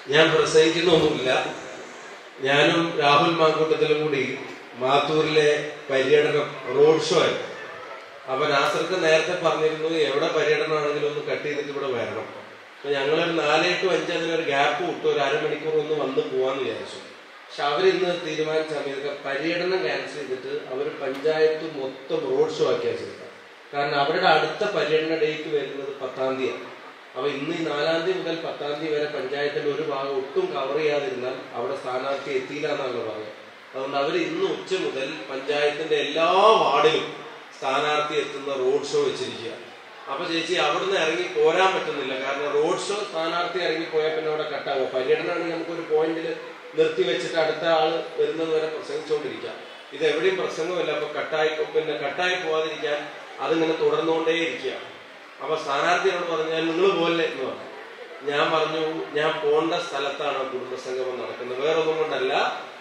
ഞാൻ പ്രസംഗിക്കുന്നൊന്നുമില്ല ഞാനും രാഹുൽ മാങ്കൂട്ടത്തിലും കൂടി മാത്തൂരിലെ പര്യടനം റോഡ് ഷോ ആയിരുന്നു അപ്പൊ നാസർക്ക് നേരത്തെ പറഞ്ഞിരുന്നു എവിടെ പര്യടനമാണെങ്കിലും ഒന്ന് കട്ട് ചെയ്തിട്ട് ഇവിടെ വരണം അപ്പൊ ഞങ്ങളൊരു നാലേ ടു അഞ്ച് അതിനൊരു ഗ്യാപ്പ് വിട്ടു ഒരു അരമണിക്കൂർ ഒന്ന് വന്ന് പോവാന്ന് വിചാരിച്ചു പക്ഷെ അവരിന്ന് തീരുമാനിച്ച സമയത്ത് പര്യടനം ക്യാൻസൽ ചെയ്തിട്ട് അവർ പഞ്ചായത്ത് മൊത്തം റോഡ് ഷോ ആക്കിയാ ചെയ്തത് കാരണം അവരുടെ അടുത്ത പര്യടന ഡേറ്റ് വരുന്നത് പത്താം തീയതി അപ്പൊ ഇന്ന് ഈ നാലാം തീയതി മുതൽ പത്താം തീയതി വരെ പഞ്ചായത്തിന്റെ ഒരു ഭാഗം ഒട്ടും കവർ ചെയ്യാതിരുന്നാൽ അവിടെ സ്ഥാനാർത്ഥി എത്തിയില്ല എന്നാണ് പറയുന്നത് അതുകൊണ്ട് അവർ ഇന്ന് ഉച്ച മുതൽ പഞ്ചായത്തിന്റെ എല്ലാ വാർഡിലും സ്ഥാനാർത്ഥി എത്തുന്ന റോഡ് ഷോ വെച്ചിരിക്കുക അപ്പൊ ചേച്ചി അവിടുന്ന് ഇറങ്ങി പോരാൻ പറ്റുന്നില്ല കാരണം റോഡ് ഷോ സ്ഥാനാർത്ഥി ഇറങ്ങി പോയാൽ പിന്നെ അവിടെ കട്ടാകും പര്യടനമാണെങ്കിൽ നമുക്കൊരു പോയിന്റിൽ നിർത്തി വെച്ചിട്ട് അടുത്ത ആള് വരുന്നത് വരെ പ്രസംഗിച്ചുകൊണ്ടിരിക്കാം ഇത് എവിടെയും പ്രസംഗമല്ല അപ്പൊ കട്ടായി പിന്നെ കട്ടായി പോവാതിരിക്കാൻ അതിങ്ങനെ തുടർന്നുകൊണ്ടേ ഇരിക്കുക അപ്പൊ സ്ഥാനാർത്ഥിയോട് പറഞ്ഞാൽ നിങ്ങൾ പോലെ എന്ന് പറഞ്ഞു ഞാൻ പറഞ്ഞു ഞാൻ പോണ്ട സ്ഥലത്താണ് കുടുംബസംഗമം നടക്കുന്നത് വേറെ ഒന്നും കൊണ്ടല്ല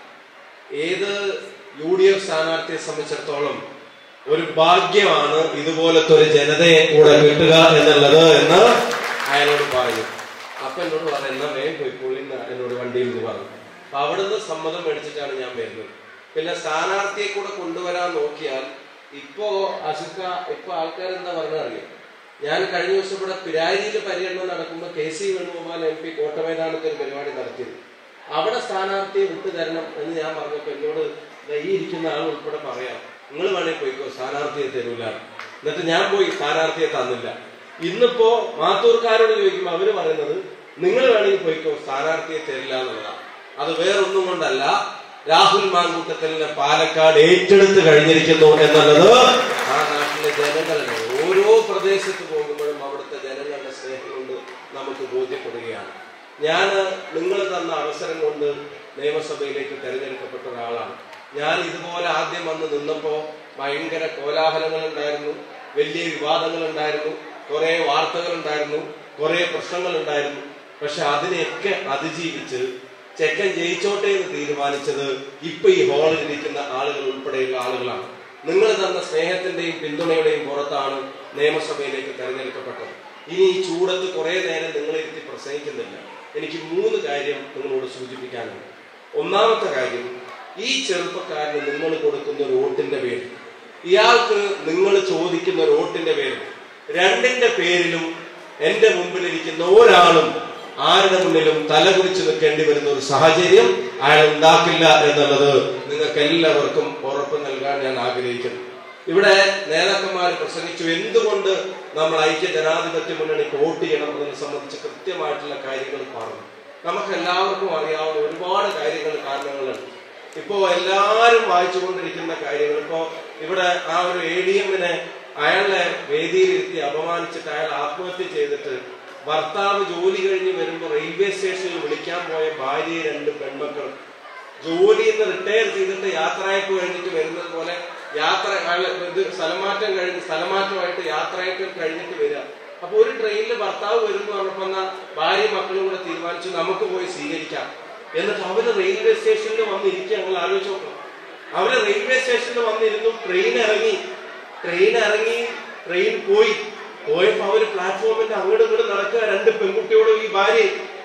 ഏത് യു ഡി എഫ് സ്ഥാനാർത്ഥിയെ സംബന്ധിച്ചിടത്തോളം ഒരു ഭാഗ്യമാണ് ഇതുപോലത്തെ ഒരു ജനതയെ കൂടെ കിട്ടുക എന്നുള്ളത് എന്ന് അയാളോട് പറഞ്ഞു അപ്പൊ എന്നോട് പറഞ്ഞു എന്നാ വേഗം പോയിക്കോളി എന്ന് എന്നോട് വണ്ടിയിൽ നിന്ന് പറഞ്ഞു അപ്പൊ അവിടുന്ന് സമ്മതം മേടിച്ചിട്ടാണ് ഞാൻ വരുന്നത് പിന്നെ സ്ഥാനാർത്ഥിയെ കൂടെ കൊണ്ടുവരാൻ നോക്കിയാൽ ഇപ്പോ അസുഖ ഇപ്പൊ ആൾക്കാർ എന്താ പറഞ്ഞ അറിയാം ഞാൻ കഴിഞ്ഞ ദിവസം ഇവിടെ പിരാരിയിൽ പര്യടനം നടക്കുമ്പോൾ K C Venugopal M P കോട്ടമൈതാനത്ത് ഒരു പരിപാടി നടത്തിയത് അവിടെ സ്ഥാനാർത്ഥിയെ വിട്ടു തരണം എന്ന് ഞാൻ പറഞ്ഞപ്പോ എന്നോട് ദാ ഈ ഇരിക്കുന്ന ആൾ ഉൾപ്പെടെ പറയാം നിങ്ങൾ വേണേ പോയിക്കോ സ്ഥാനാർത്ഥിയെ തരൂല എന്നിട്ട് ഞാൻ പോയി സ്ഥാനാർത്ഥിയെ തന്നില്ല ഇന്നിപ്പോ മാത്തൂർക്കാരോട് ചോദിക്കുമ്പോൾ അവര് പറയുന്നത് നിങ്ങൾ വേണമെങ്കിൽ പോയിക്കോ സ്ഥാനാർത്ഥിയെ തരില്ല എന്നുള്ളതാണ് അത് വേറൊന്നും കൊണ്ടല്ല രാഹുൽ മാങ്കൂട്ടത്തലിനെ പാലക്കാട് ഏറ്റെടുത്ത് കഴിഞ്ഞിരിക്കുന്നു എന്നുള്ളത് ആ നാട്ടിലെ ജനങ്ങളുടെ ഓരോ പ്രദേശത്ത് പോകുമ്പോഴും അവിടുത്തെ ജനങ്ങളുടെ സ്നേഹം കൊണ്ട് നമുക്ക് ബോധ്യപ്പെടുകയാണ് ഞാൻ നിങ്ങൾ തന്ന അവസരം കൊണ്ട് നിയമസഭയിലേക്ക് തെരഞ്ഞെടുക്കപ്പെട്ട ഒരാളാണ് ഞാൻ ഇതുപോലെ ആദ്യം വന്ന് നിന്നപ്പോ ഭയങ്കര കോലാഹലങ്ങൾ ഉണ്ടായിരുന്നു വലിയ വിവാദങ്ങൾ ഉണ്ടായിരുന്നു കുറെ വാർത്തകൾ ഉണ്ടായിരുന്നു കുറെ പ്രശ്നങ്ങൾ ഉണ്ടായിരുന്നു പക്ഷെ അതിനെയൊക്കെ അതിജീവിച്ച് ചെക്കൻ ജയിച്ചോട്ടെ എന്ന് തീരുമാനിച്ചത് ഇപ്പൊ ഈ ഹാളിൽ ഇരിക്കുന്ന ആളുകൾ ഉൾപ്പെടെയുള്ള ആളുകളാണ് നിങ്ങൾ തന്ന സ്നേഹത്തിന്റെയും പിന്തുണയുടെയും പുറത്താണ് നിയമസഭയിലേക്ക് തെരഞ്ഞെടുക്കപ്പെട്ടത് ഇനി ഈ ചൂടത്ത് കുറെ നേരം നിങ്ങളെ ഇരുത്തി പ്രസംഗിക്കുന്നില്ല എനിക്ക് മൂന്ന് കാര്യം നിങ്ങളോട് സൂചിപ്പിക്കാനുണ്ട് ഒന്നാമത്തെ കാര്യം ഈ ചെറുപ്പക്കാരന് നിങ്ങൾ കൊടുക്കുന്ന ഒരു വോട്ടിന്റെ പേര് ഇയാൾക്ക് നിങ്ങൾ ചോദിക്കുന്ന ഒരു വോട്ടിന്റെ പേര് രണ്ടിന്റെ പേരിലും എന്റെ മുമ്പിലിരിക്കുന്ന ഒരാളും ആരുടെ മുന്നിലും തലകുറിച്ച് നിൽക്കേണ്ടി വരുന്ന ഒരു സാഹചര്യം അയാൾ ഉണ്ടാക്കില്ല എന്നുള്ളത് നിങ്ങൾക്ക് എല്ലാവർക്കും ഉറപ്പ് നൽകാൻ ഞാൻ ആഗ്രഹിക്കുന്നു ഇവിടെ നേതാക്കന്മാർ പ്രസംഗിച്ചു എന്തുകൊണ്ട് നമ്മൾ ഐക്യ ജനാധിപത്യ മുന്നണിക്ക് വോട്ട് ചെയ്യണം എന്നതിനെ സംബന്ധിച്ച് കൃത്യമായിട്ടുള്ള കാര്യങ്ങൾ പറഞ്ഞു നമുക്ക് എല്ലാവർക്കും അറിയാവുന്ന ഒരുപാട് കാര്യങ്ങൾ കാരണങ്ങളുണ്ട് ഇപ്പോ എല്ലാരും വായിച്ചുകൊണ്ടിരിക്കുന്ന കാര്യങ്ങൾ ഇപ്പോ ഇവിടെ ആ ഒരു എ ഡി എമ്മിനെ അയാളെ വേദിയിലിരുത്തി അപമാനിച്ചിട്ട് അയാൾ ആത്മഹത്യ ചെയ്തിട്ട് ഭർത്താവ് ജോലി കഴിഞ്ഞ് വരുമ്പോൾ റെയിൽവേ സ്റ്റേഷനിൽ വിളിക്കാൻ പോയ ഭാര്യയെ രണ്ട് പെൺമക്കളും ജോലിയിൽ നിന്ന് റിട്ടയർ ചെയ്തിട്ട് യാത്രയപ്പ് കഴിഞ്ഞിട്ട് വരുന്നത് പോലെ യാത്ര അയാള് ഇത് സ്ഥലമാറ്റം കഴിഞ്ഞ് സ്ഥലമാറ്റമായിട്ട് യാത്രയപ്പ് കഴിഞ്ഞിട്ട് വരിക അപ്പൊ ഒരു ട്രെയിനിൽ ഭർത്താവ് വരുന്നു പറഞ്ഞപ്പോ എന്നാ ഭാര്യ മക്കളും കൂടെ തീരുമാനിച്ചു നമുക്ക് പോയി സ്വീകരിക്കാം എന്നിട്ട് അവര് റെയിൽവേ സ്റ്റേഷനിൽ വന്നിരിക്കുക ഞങ്ങൾ ആലോചിച്ച് നോക്കണം അവര് റെയിൽവേ സ്റ്റേഷനിൽ വന്നിരുന്നു ട്രെയിൻ ഇറങ്ങി ട്രെയിൻ ഇറങ്ങി ട്രെയിൻ പോയി പോയപ്പോ അവര് പ്ലാറ്റ്ഫോമിന്റെ അങ്ങോട്ടും ഇങ്ങോട്ടും നടക്കുക രണ്ട് പെൺകുട്ടിയോടും ഈ ഭാര്യ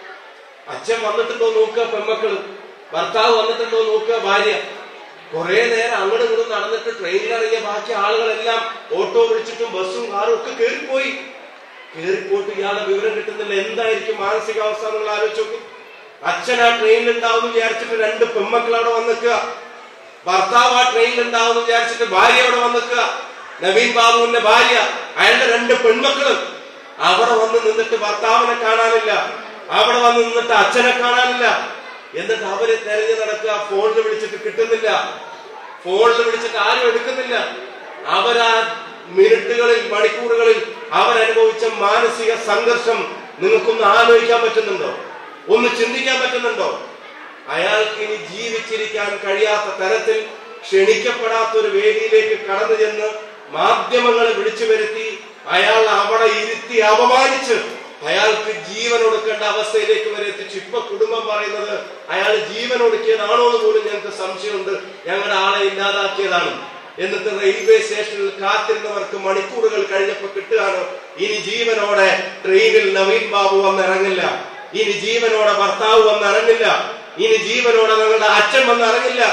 അച്ഛൻ വന്നിട്ടുണ്ടോ നോക്കുക പെൺമക്കള് ഭർത്താവ് വന്നിട്ടുണ്ടോ നോക്കുക ഭാര്യ കുറെ നേരം അങ്ങോട്ടും ഇങ്ങോട്ടും നടന്നിട്ട് ട്രെയിനിൽ ഇറങ്ങിയ ബാക്കി ആളുകളെല്ലാം ഓട്ടോ വിളിച്ചിട്ടും ബസ്സും കാറും ഒക്കെ കയറിപ്പോയി കയറിപ്പോയിട്ട് ഇയാളെ വിവരം കിട്ടുന്നില്ല എന്തായിരിക്കും മാനസികാവസ്ഥ എന്നുള്ള ആലോചിച്ച് നോക്കും അച്ഛൻ ആ ട്രെയിനിൽ ഉണ്ടാവും വിചാരിച്ചിട്ട് രണ്ട് പെൺമക്കൾ അവിടെ വന്നിക്കുക ഭർത്താവ് ആ ട്രെയിനിൽ ഉണ്ടാവും വിചാരിച്ചിട്ട് ഭാര്യ അവിടെ വന്നിക്കുക നവീൻ ബാബുവിന്റെ ഭാര്യ അയാളുടെ രണ്ട് പെൺമക്കളും അവിടെ വന്ന് നിന്നിട്ട് ഭർത്താവിനെ കാണാനില്ല അവിടെ വന്ന് നിന്നിട്ട് അച്ഛനെ കാണാനില്ല എന്നിട്ട് അവര് തെരഞ്ഞു നടക്കുക ഫോണിൽ വിളിച്ചിട്ട് കിട്ടുന്നില്ല ഫോണിൽ വിളിച്ചിട്ട് ആരും എടുക്കുന്നില്ല അവരാ മിനിറ്റുകളിൽ മണിക്കൂറുകളിൽ അവരനുഭവിച്ച മാനസിക സംഘർഷം നിങ്ങൾക്കൊന്ന് ആലോചിക്കാൻ പറ്റുന്നുണ്ടോ ഒന്ന് ചിന്തിക്കാൻ പറ്റുന്നുണ്ടോ അയാൾക്ക് ഇനി ജീവിച്ചിരിക്കാൻ കഴിയാത്ത തരത്തിൽ ക്ഷണിക്കപ്പെടാത്ത ഒരു വേദിയിലേക്ക് കടന്നു ചെന്ന് മാധ്യമങ്ങളെ വിളിച്ചു വരുത്തി അയാൾ അവിടെ ഇരുത്തി അപമാനിച്ച് അയാൾക്ക് ജീവൻ ഒടുക്കേണ്ട അവസ്ഥയിലേക്ക് വരെ എത്തിച്ചു ഇപ്പൊ കുടുംബം പറയുന്നത് അയാൾ ജീവൻ ഒടുക്കിയതാണോ എന്ന് പോലും ഞങ്ങൾക്ക് സംശയമുണ്ട് ഞങ്ങളുടെ ആളെ ഇല്ലാതാക്കിയതാണ് എന്നിട്ട് റെയിൽവേ സ്റ്റേഷനിൽ കാത്തിരുന്നവർക്ക് മണിക്കൂറുകൾ കഴിഞ്ഞപ്പോ കിട്ടുകയാണ് ഇനി ജീവനോടെ ട്രെയിനിൽ നവീൻ ബാബു വന്നിറങ്ങില്ല ഇനി ജീവനോടെ ഭർത്താവ് വന്ന് ഇറങ്ങില്ല ഇനി ജീവനോടെ നിങ്ങളുടെ അച്ഛൻ വന്ന് ഇറങ്ങില്ല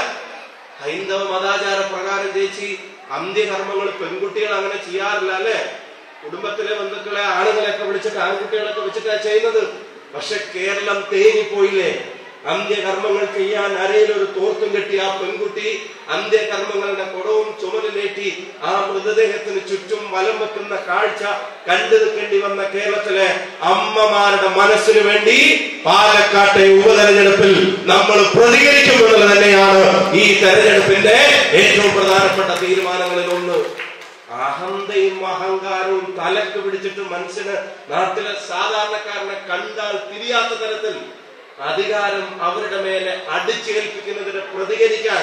ഹൈന്ദവ മതാചാര പ്രകാരം ചേച്ചി അന്ത്യകർമ്മങ്ങൾ പെൺകുട്ടികൾ അങ്ങനെ ചെയ്യാറില്ല അല്ലെ കുടുംബത്തിലെ ബന്ധുക്കളെ ആണുങ്ങളെയൊക്കെ വിളിച്ചിട്ട് ആൺകുട്ടികളൊക്കെ വെച്ചിട്ടാ ചെയ്യുന്നത് പക്ഷെ കേരളം തേഞ്ഞിപ്പോയില്ലേ അന്ത്യകർമ്മങ്ങൾ ചെയ്യാൻ അരയിൽ ഒരു തോർത്തും കെട്ടി ആ പെൺകുട്ടി അന്ത്യകർമ്മങ്ങളുടെ കുടവും ചുമലിലേറ്റി ആ മൃതദേഹത്തിന് ചുറ്റും വലം വെക്കുന്ന കാഴ്ച കണ്ടു നിൽക്കേണ്ടി വന്ന കേരളത്തിലെ അമ്മമാരുടെ മനസ്സിന് വേണ്ടി പാലക്കാട്ടെ ഉപതെരഞ്ഞെടുപ്പിൽ നമ്മൾ പ്രതികരിക്കുമെന്നുള്ളത് തന്നെയാണ് ഈ തെരഞ്ഞെടുപ്പിന്റെ ഏറ്റവും പ്രധാനപ്പെട്ട തീരുമാനങ്ങളിൽ ഒന്ന് അഹന്തയും അഹങ്കാരവും തലക്ക് പിടിച്ചിട്ട് മനുഷ്യന് നാട്ടിലെ സാധാരണക്കാരനെ കണ്ടാൽ തിരിയാത്ത തരത്തിൽ അധികാരം അവരുടെ മേലെ അടിച്ചേൽപ്പിക്കുന്നതിന് പ്രതികരിക്കാൻ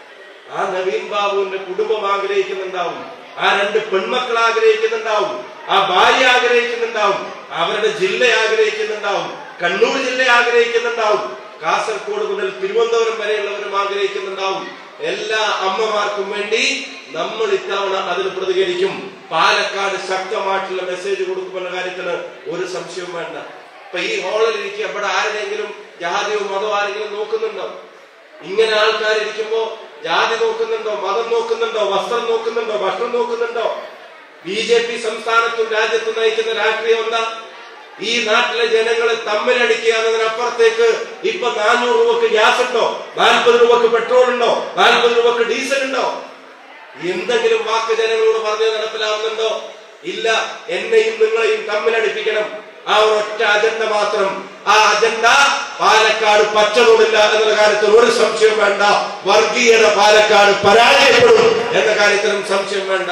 ആ നവീൻ ബാബുവിന്റെ കുടുംബം ആഗ്രഹിക്കുന്നുണ്ടാവും ആ രണ്ട് പെൺമക്കൾ ആഗ്രഹിക്കുന്നുണ്ടാവും ആ ഭാര്യ ആഗ്രഹിക്കുന്നുണ്ടാവും അവരുടെ ജില്ല ആഗ്രഹിക്കുന്നുണ്ടാവും കണ്ണൂർ ജില്ല ആഗ്രഹിക്കുന്നുണ്ടാവും കാസർഗോഡ് മുതൽ തിരുവനന്തപുരം വരെയുള്ളവരും ആഗ്രഹിക്കുന്നുണ്ടാവും എല്ലാ അമ്മമാർക്കും വേണ്ടി നമ്മൾ ഇത്തവണ അതിന് പ്രതികരിക്കും പാലക്കാട് ശക്തമായിട്ടുള്ള മെസ്സേജ് കൊടുക്കുമെന്ന കാര്യത്തിന് ഒരു സംശയവും വേണ്ട ഇപ്പൊ ഈ ഹാളിൽ ഇരിക്കുക ഇവിടെ ആരുടെയെങ്കിലും ജാതിയോ മതമോ ആരെങ്കിലും നോക്കുന്നുണ്ടോ ഇങ്ങനെ ആൾക്കാർ ഇരിക്കുമ്പോ ജാതി നോക്കുന്നുണ്ടോ മതം നോക്കുന്നുണ്ടോ വസ്ത്രം നോക്കുന്നുണ്ടോ ഭക്ഷണം നോക്കുന്നുണ്ടോ ബി ജെ പി സംസ്ഥാനത്തും രാജ്യത്തും നയിക്കുന്ന രാഷ്ട്രീയം എന്താ ഈ നാട്ടിലെ ജനങ്ങളെ തമ്മിലടിക്കുക എന്നതിനപ്പുറത്തേക്ക് ഇപ്പൊ നാനൂറ് രൂപക്ക് ഗ്യാസ് ഉണ്ടോ നാൽപ്പത് രൂപക്ക് പെട്രോൾ ഉണ്ടോ നാൽപ്പത് രൂപക്ക് ഡീസൽ ഉണ്ടോ എന്തെങ്കിലും വാക്ക് ജനങ്ങളോട് പറഞ്ഞു നടപ്പിലാവുന്നുണ്ടോ ഇല്ല എന്നെയും നിങ്ങളെയും തമ്മിലടിപ്പിക്കണം ആ ഒരൊറ്റ അജണ്ട മാത്രം ആ അജണ്ട പാലക്കാട് പച്ചതൊടില്ല എന്നുള്ള കാര്യത്തിൽ ഒരു സംശയം വേണ്ട വർഗീയത പാലക്കാട് പരാജയപ്പെടും എന്ന കാര്യത്തിലും സംശയം വേണ്ട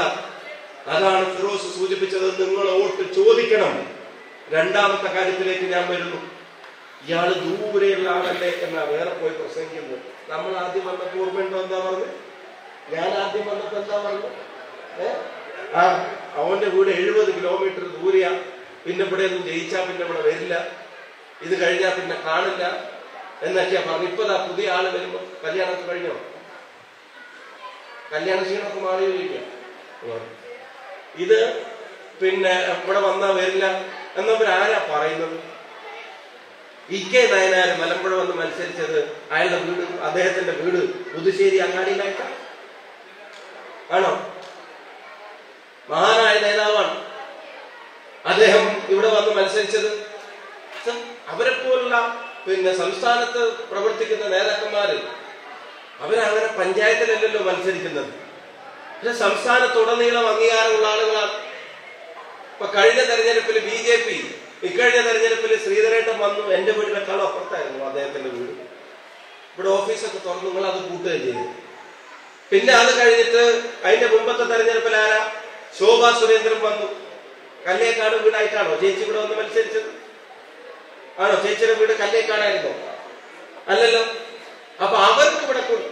അതാണ് ഫിറോസ് സൂചിപ്പിച്ചത് നിങ്ങൾ വോട്ട് ചോദിക്കണം രണ്ടാമത്തെ കാര്യത്തിലേക്ക് ഞാൻ വരുന്നു ഇയാള് ദൂരെയുള്ള ആളല്ലേ എന്നാ വേറെ പോയി പ്രസംഗിക്കുന്നത് നമ്മൾ ആദ്യം വന്നപ്പോ ഓർമ്മയുണ്ടോ എന്താ പറഞ്ഞത് ഞാൻ ആദ്യം വന്നപ്പോ എന്താ പറഞ്ഞത് ഏ? ആ അവന്റെ വീട് എഴുപത് കിലോമീറ്റർ ദൂരെയാ പിന്നെ ഇവിടെ ഒന്നും ജയിച്ചാ പിന്നെ ഇവിടെ വരില്ല ഇത് കഴിഞ്ഞാ പിന്നെ കാണില്ല എന്നൊക്കെയാ പറഞ്ഞു ഇപ്പതാ പുതിയ ആള് വരുമ്പോ കല്യാണമൊക്കെ കഴിഞ്ഞോ കല്യാണ ക്ഷീണമൊക്കെ മാറി ചോദിക്കാം ഇത് പിന്നെ ഇവിടെ വന്നാ വരില്ല എന്നവർ ആരാ പറയുന്നത് ഇ കെ നയനാര് മലമ്പുഴ വന്ന് മത്സരിച്ചത് അയാളുടെ വീട് അദ്ദേഹത്തിന്റെ വീട് പുതുശ്ശേരി അങ്ങാടിയിലായിട്ടാണ് ആണോ മഹാനായ നേതാവാണ് അദ്ദേഹം ഇവിടെ വന്ന് മത്സരിച്ചത് സ- അവരെ പോലുള്ള പിന്നെ സംസ്ഥാനത്ത് പ്രവർത്തിക്കുന്ന നേതാക്കന്മാര് അവരങ്ങനെ പഞ്ചായത്തിലല്ലല്ലോ മത്സരിക്കുന്നത് പക്ഷെ സംസ്ഥാനത്തുടനീളം അംഗീകാരമുള്ള ആളുകളാണ് ഇപ്പൊ കഴിഞ്ഞ തെരഞ്ഞെടുപ്പിൽ ബി ജെ പി ഇക്കഴിഞ്ഞ തെരഞ്ഞെടുപ്പിൽ ശ്രീധരേട്ടൻ വന്നു എന്റെ വീടിനേക്കാളും അപ്പുറത്തായിരുന്നു അദ്ദേഹത്തിന്റെ വീട് ഇവിടെ ഓഫീസൊക്കെ തുറന്നു നിങ്ങൾ അത് കൂട്ടുകയും ചെയ്തു പിന്നെ അത് കഴിഞ്ഞിട്ട് അതിന്റെ മുമ്പത്തെ തെരഞ്ഞെടുപ്പിൽ ആരാ ശോഭാ സുരേന്ദ്രൻ വന്നു കല്ലേക്കാട് വീടായിട്ടാണോ ചേച്ചി ഇവിടെ വന്ന് മത്സരിച്ചത് ആണോ ചേച്ചിയുടെ വീട് കല്ലേക്കാടായിരുന്നോ അല്ലല്ലോ അപ്പൊ അവർക്ക് ഇവിടെ കൊടു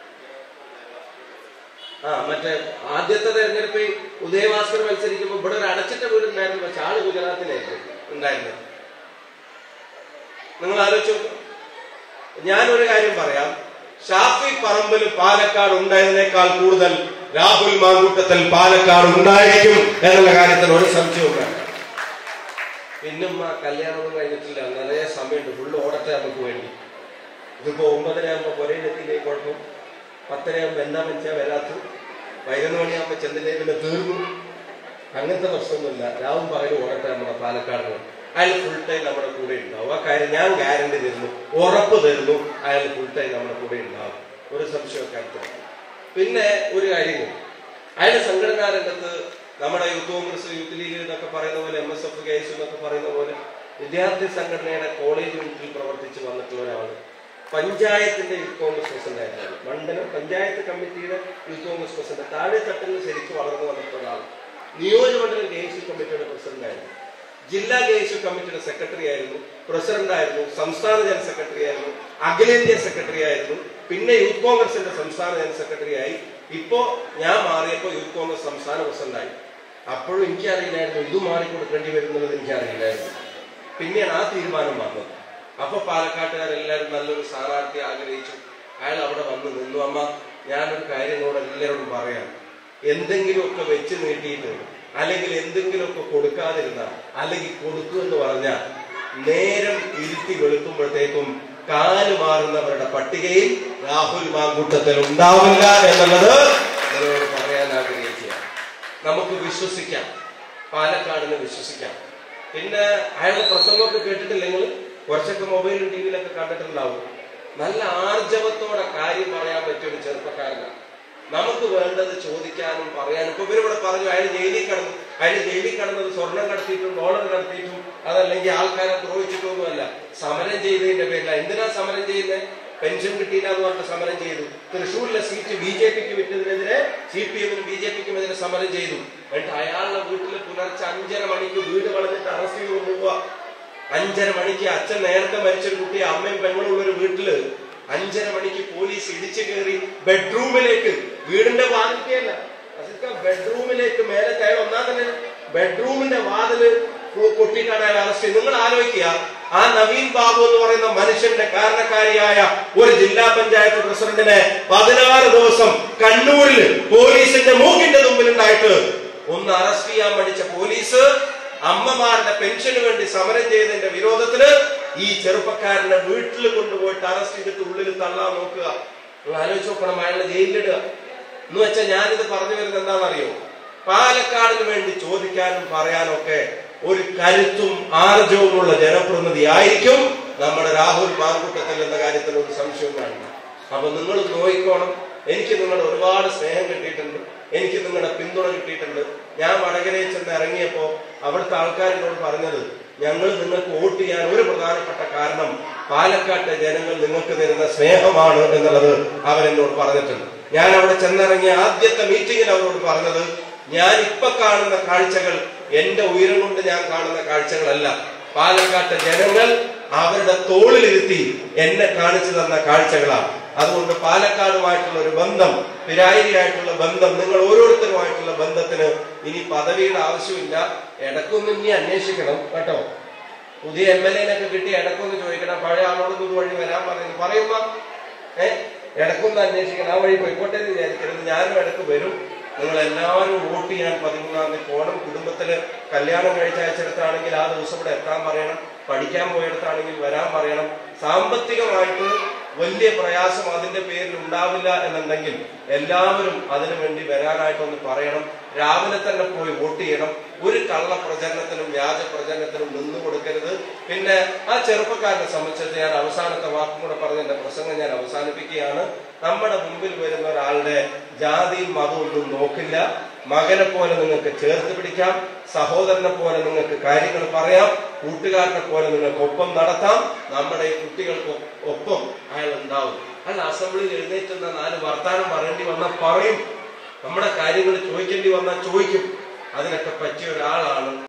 ആ മറ്റേ ആദ്യത്തെ തെരഞ്ഞെടുപ്പിൽ ഉദയഭാസ്കർ മത്സരിക്കുമ്പോൾ ഇവിടെ ഒരു അടച്ചിട്ട വീടുണ്ടായിരുന്നു പക്ഷെ ആള് ഗുജറാത്തിലായിരുന്നു ഉണ്ടായിരുന്നത് നിങ്ങൾ ആലോചിച്ചു നോക്കൂ. ഞാനൊരു കാര്യം പറയാം ഷാഫി പറമ്പിൽ പാലക്കാട് ഉണ്ടായതിനേക്കാൾ കൂടുതൽ രാഹുൽ മാങ്കൂട്ടത്തിൽ പാലക്കാട് ഉണ്ടായിരിക്കും എന്നുള്ള കാര്യത്തിൽ ഒരു സംശയവും വേണ്ട പിന്നും ആ കല്യാണമൊന്നും കഴിഞ്ഞിട്ടില്ല നിറയെ സമയമുണ്ട് ഫുള്ള് ഓടട്ടെ നമുക്ക് വേണ്ടി ഇതിപ്പോ ഒമ്പതരയാകുമ്പോ പുരയിലെത്തിയില്ലേ കുഴപ്പം പത്തരയാകുമ്പോ എന്താ വെച്ചാൽ വരാത്ത പതിനൊന്ന് മണിയാകുമ്പോ ചെന്നില്ലേ പിന്നെ തീർന്നു അങ്ങനത്തെ പ്രശ്നമൊന്നുമില്ല രാവും പകലും ഓടട്ടെ നമ്മുടെ പാലക്കാട് അയാൾ ഫുൾ ടൈം നമ്മുടെ കൂടെ ഉണ്ടാവും ആ കാര്യം ഞാൻ ഗ്യാരണ്ടി തരുന്നു ഉറപ്പ് തരുന്നു അയാൾ ഫുൾ ടൈം നമ്മുടെ കൂടെ ഉണ്ടാവും ഒരു സംശയമൊക്കെ അടുത്ത് പിന്നെ ഒരു കാര്യം കൂടി. അയാളുടെ സംഘടനാ രംഗത്ത് നമ്മുടെ യൂത്ത് കോൺഗ്രസ് യൂത്ത് ലീഗ് എന്നൊക്കെ പറയുന്ന പോലെ M S F K S എന്നൊക്കെ പറയുന്ന പോലെ വിദ്യാർത്ഥി സംഘടനയുടെ കോളേജ് യൂണിറ്റിൽ പ്രവർത്തിച്ച് വന്നിട്ടുള്ള ഒരാള് പഞ്ചായത്തിന്റെ യൂത്ത് കോൺഗ്രസ് പ്രസിഡന്റ് ആയിരുന്നു മണ്ഡലം പഞ്ചായത്ത് കമ്മിറ്റിയുടെ യൂത്ത് കോൺഗ്രസ് പ്രസിഡന്റ് താഴെ തട്ടിൽ ശരിക്കും വളർന്നു വന്നിട്ടുള്ള ഒരാൾ നിയോജകമണ്ഡലം കെ എസ് യു കമ്മിറ്റിയുടെ പ്രസിഡന്റ് ആയിരുന്നു ജില്ലാ കെ എസ് യു കമ്മിറ്റിയുടെ സെക്രട്ടറി ആയിരുന്നു പ്രസിഡന്റ് ആയിരുന്നു സംസ്ഥാന ജനറൽ സെക്രട്ടറി ആയിരുന്നു അഖിലേന്ത്യാ സെക്രട്ടറി ആയിരുന്നു പിന്നെ യൂത്ത് കോൺഗ്രസിന്റെ സംസ്ഥാന ജനറൽ സെക്രട്ടറി ആയി ഇപ്പോ ഞാൻ മാറിയപ്പോ യൂത്ത് കോൺഗ്രസ് സംസ്ഥാന പ്രസിഡന്റ് ആയി അപ്പോഴും എനിക്കറിയില്ലായിരുന്നു ഇത് മാറിക്കൊടുക്കേണ്ടി വരുന്നുള്ളത് എനിക്കറിയില്ലായിരുന്നു പിന്നെയാണ് ആ തീരുമാനം വന്നത് അപ്പൊ പാലക്കാട്ടുകാരെല്ലാവരും നല്ലൊരു സ്ഥാനാർത്ഥി ആഗ്രഹിച്ചു അയാൾ അവിടെ വന്ന് നിന്നു അമ്മ ഞാനൊരു കാര്യം കൂടെ എല്ലാവരോടും പറയാം എന്തെങ്കിലുമൊക്കെ വെച്ച് നീട്ടിയിട്ട് അല്ലെങ്കിൽ എന്തെങ്കിലുമൊക്കെ കൊടുക്കാതിരുന്നാൽ അല്ലെങ്കിൽ കൊടുക്കുമെന്ന് പറഞ്ഞാൽ നേരം ഇരുത്തി വെളുക്കുമ്പോഴത്തേക്കും കാല് മാറുന്നവരുടെ പട്ടികയിൽ രാഹുൽ മാങ്കൂട്ടത്തിൽ ഉണ്ടാവില്ല എന്നുള്ളത് നിങ്ങളോട് പറയാൻ ആഗ്രഹിക്കുക നമുക്ക് വിശ്വസിക്കാം പാലക്കാടിന് വിശ്വസിക്കാം പിന്നെ അയാളുടെ പ്രസംഗമൊക്കെ കേട്ടിട്ടില്ല നിങ്ങൾ കുറച്ചൊക്കെ മൊബൈലും ടി വിയിലൊക്കെ കണ്ടിട്ടുണ്ടാവും നല്ല ആർജവത്തോടെ കാര്യം പറയാൻ പറ്റിയ ഒരു ചെറുപ്പക്കാരനാണ് നമുക്ക് വേണ്ടത് ചോദിക്കാനും പറയാനും ഇപ്പൊ ഇവരിവിടെ പറഞ്ഞു അയാൾ ജയിലിൽ കിടന്നു അയാൾ ജയിലിൽ കിടന്നത് സ്വർണം കടത്തിയിട്ടും ഡോളർ കടത്തിയിട്ടും അതല്ലെങ്കിൽ ആൾക്കാരെ ദ്രോഹിച്ചിട്ടൊന്നുമല്ല സമരം ചെയ്തതിന്റെ പേരില എന്തിനാ സമരം ചെയ്യുന്നത് പെൻഷൻ കിട്ടിയില്ല എന്ന് പറഞ്ഞിട്ട് സമരം ചെയ്തു തൃശ്ശൂരിലെ സീറ്റ് ബി ജെ പിക്ക് വിറ്റതിനെതിരെ സി പി എമ്മിനും ബി ജെ പിക്കും എതിരെ സമരം ചെയ്തു എന്നിട്ട് അയാളുടെ വീട്ടിൽ പുലർച്ചെ അഞ്ചര മണിക്ക് വീട് കളഞ്ഞിട്ട് അറസ്റ്റ് ചെയ്ത് കൊണ്ടുപോവുക അഞ്ചര മണിക്ക് അച്ഛൻ നേരത്തെ മരിച്ചൊരു കുട്ടി അമ്മയും പെങ്ങളും ഉള്ള ഒരു വീട്ടില് അഞ്ചര മണിക്ക് പോലീസ് ഇടിച്ചു കയറി ബെഡ്റൂമിലേക്ക് വീടിന്റെ വാതിൽക്കല്ല ബെഡ്റൂമിലേക്ക് മേലെ കയറി ഒന്നാം തന്നെ ബെഡ്റൂമിന്റെ വാതില് കൊ- കൊട്ടിയിട്ടാണ് അയാൾ അറസ്റ്റ് ചെയ്തത് നിങ്ങൾ ആലോചിക്കുക ആ നവീൻ ബാബു എന്ന് പറയുന്ന മനുഷ്യന്റെ കാരണക്കാരിയായ ഒരു ജില്ലാ പഞ്ചായത്ത് പ്രസിഡന്റിനെ പതിനാറ് ദിവസം കണ്ണൂരിൽ പോലീസിന്റെ മൂക്കിന്റെ മുമ്പിലുണ്ടായിട്ട് ഒന്ന് അറസ്റ്റ് ചെയ്യാൻ പഠിച്ച പോലീസ് അമ്മമാരുടെ പെൻഷന് വേണ്ടി സമരം ചെയ്തതിന്റെ വിരോധത്തിന് ഈ ചെറുപ്പക്കാരനെ വീട്ടിൽ കൊണ്ടുപോയിട്ട് അറസ്റ്റ് ചെയ്തിട്ട് ഉള്ളിൽ തള്ളാൻ നോക്കുക നിങ്ങൾ ആലോചിച്ച് നോക്കണം അയാളെ ജയിലിലിടുക എന്ന് വെച്ചാൽ ഞാനിത് പറഞ്ഞു വരുന്നത് എന്താണെന്നറിയോ പാലക്കാടിന് വേണ്ടി ചോദിക്കാനും പറയാനും ഒക്കെ ഒരു കരുത്തും ആർജവുമുള്ള ജനപ്രതിനിധി ആയിരിക്കും നമ്മുടെ രാഹുൽ മാങ്കുട്ടത്തിൽ എന്ന കാര്യത്തിൽ ഒരു സംശയവും വേണ്ട അപ്പൊ നിങ്ങൾ നോയിക്കോണം എനിക്ക് നിങ്ങളുടെ ഒരുപാട് സ്നേഹം കിട്ടിയിട്ടുണ്ട് എനിക്ക് നിങ്ങളുടെ പിന്തുണ കിട്ടിയിട്ടുണ്ട് ഞാൻ വടകരയിൽ ചെന്ന് ഇറങ്ങിയപ്പോ അവിടുത്തെ ആൾക്കാരിനോട് പറഞ്ഞത് ഞങ്ങൾ നിങ്ങൾക്ക് വോട്ട് ചെയ്യാൻ ഒരു പ്രധാനപ്പെട്ട കാരണം പാലക്കാട്ടെ ജനങ്ങൾ നിങ്ങൾക്ക് തരുന്ന സ്നേഹമാണ് എന്നുള്ളത് അവരെന്നോട് പറഞ്ഞിട്ടുണ്ട് ഞാൻ അവിടെ ചെന്നിറങ്ങിയ ആദ്യത്തെ മീറ്റിംഗിൽ അവരോട് പറഞ്ഞത് ഞാൻ ഇപ്പൊ കാണുന്ന കാഴ്ചകൾ എന്റെ ഉയരം കൊണ്ട് ഞാൻ കാണുന്ന കാഴ്ചകളല്ല പാലക്കാട്ടെ ജനങ്ങൾ അവരുടെ തോളിലിരുത്തി എന്നെ കാണിച്ചു തന്ന കാഴ്ചകളാണ് അതുകൊണ്ട് പാലക്കാടുമായിട്ടുള്ള ഒരു ബന്ധം പിരായിരിയായിട്ടുള്ള ബന്ധം നിങ്ങൾ ഓരോരുത്തരുമായിട്ടുള്ള ബന്ധത്തിന് ഇനി പദവിയുടെ ആവശ്യമില്ല ഇടക്കൊന്നും ഇനി അന്വേഷിക്കണം കേട്ടോ പുതിയ എം എൽ എനൊക്കെ കിട്ടി ഇടക്കൊന്ന് ചോദിക്കണം പഴയ ആളോടൊന്നും ഇത് വഴി വരാൻ പറയുന്നു പറയുമ്പോ ഏ ഇടക്കൊന്ന് അന്വേഷിക്കണം ആ വഴി പോയിക്കോട്ടെ എന്ന് വിചാരിക്കരുത് ഞാനും ഇടക്ക് വരും നിങ്ങൾ എല്ലാവരും വോട്ട് ചെയ്യാൻ പതിമൂന്നാം തീയതി പോണം കുടുംബത്തില് കല്യാണം കഴിച്ച അയച്ചിടത്താണെങ്കിൽ ആ ദിവസം ഇവിടെ എത്താൻ പറയണം പഠിക്കാൻ പോയിടത്താണെങ്കിൽ വരാൻ പറയണം സാമ്പത്തികമായിട്ട് വലിയ പ്രയാസം അതിന്റെ പേരിൽ ഉണ്ടാവില്ല എന്നുണ്ടെങ്കിൽ എല്ലാവരും അതിനു വേണ്ടി വരാനായിട്ടൊന്ന് പറയണം രാവിലെ തന്നെ പോയി വോട്ട് ചെയ്യണം ഒരു കള്ള പ്രചരണത്തിനും വ്യാജ പ്രചരണത്തിനും നിന്നു കൊടുക്കരുത് പിന്നെ ആ ചെറുപ്പക്കാരനെ സംബന്ധിച്ചിട്ട് ഞാൻ അവസാനത്തെ വാക്കും കൂടെ പറഞ്ഞ് എന്റെ പ്രസംഗം ഞാൻ അവസാനിപ്പിക്കുകയാണ് നമ്മുടെ മുമ്പിൽ വരുന്ന ഒരാളുടെ ജാതിയും മതവും ഒന്നും നോക്കില്ല മകനെ പോലെ നിങ്ങൾക്ക് ചേർത്ത് പിടിക്കാം സഹോദരനെ പോലെ നിങ്ങൾക്ക് കാര്യങ്ങൾ പറയാം കൂട്ടുകാരനെ പോലെ നിങ്ങൾക്ക് ഒപ്പം നടത്താം നമ്മുടെ ഈ കുട്ടികൾക്ക് ഒപ്പം അയാൾ ഉണ്ടാവും അയാൾ അസംബ്ലിയിൽ എഴുന്നേറ്റുന്ന നാല് വർത്താനം പറയേണ്ടി വന്നാൽ പറയും നമ്മുടെ കാര്യങ്ങൾ ചോദിക്കേണ്ടി വന്നാൽ ചോദിക്കും അതിനൊക്കെ പറ്റിയ ഒരാളാണ്